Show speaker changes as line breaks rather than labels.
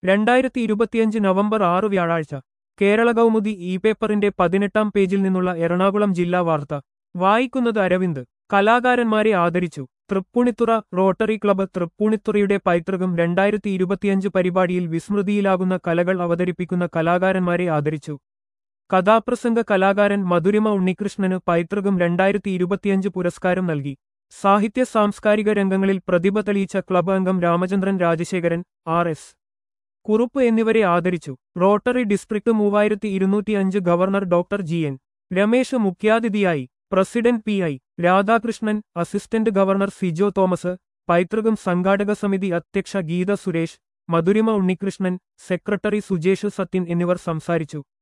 രണ്ടായിരത്തി ഇരുപത്തിയഞ്ച് നവംബർ ആറ് വ്യാഴാഴ്ച കേരള കൗമുദി ഇ പേപ്പറിന്റെ പതിനെട്ടാം പേജിൽ നിന്നുള്ള എറണാകുളം ജില്ലാ വാർത്ത വായിക്കുന്നത് അരവിന്ദ് കലാകാരന്മാരെ ആദരിച്ചു തൃപ്പൂണിത്തുറ റോട്ടറി ക്ലബ്ബ് തൃപ്പൂണിത്തുറയുടെ പൈതൃകം രണ്ടായിരത്തി ഇരുപത്തിയഞ്ച് പരിപാടിയിൽ വിസ്മൃതിയിലാകുന്ന കലകൾ അവതരിപ്പിക്കുന്ന കലാകാരന്മാരെ ആദരിച്ചു കഥാപ്രസംഗ കലാകാരൻ മധുരിമ ഉണ്ണികൃഷ്ണന് പൈതൃകം രണ്ടായിരത്തി ഇരുപത്തിയഞ്ച് പുരസ്കാരം നൽകി സാഹിത്യ സാംസ്കാരിക രംഗങ്ങളിൽ പ്രതിഭ തെളിയിച്ച ക്ലബ്ബ് അംഗം രാമചന്ദ്രൻ രാജശേഖരൻ ആർ എസ് കുറുപ്പ് എന്നിവരെ ആദരിച്ചു റോട്ടറി ഡിസ്ട്രിക്ട് മൂവായിരത്തി ഇരുന്നൂറ്റിയഞ്ച് governor doctor G N Ramesh മുഖ്യാതിഥിയായി president P I Radhakrishnan assistant governor Sijo Thomas പൈതൃകം സംഘാടക സമിതി അധ്യക്ഷ ഗീത സുരേഷ് മധുരിമ ഉണ്ണികൃഷ്ണൻ സെക്രട്ടറി സുജേഷ് സത്യൻ എന്നിവർ സംസാരിച്ചു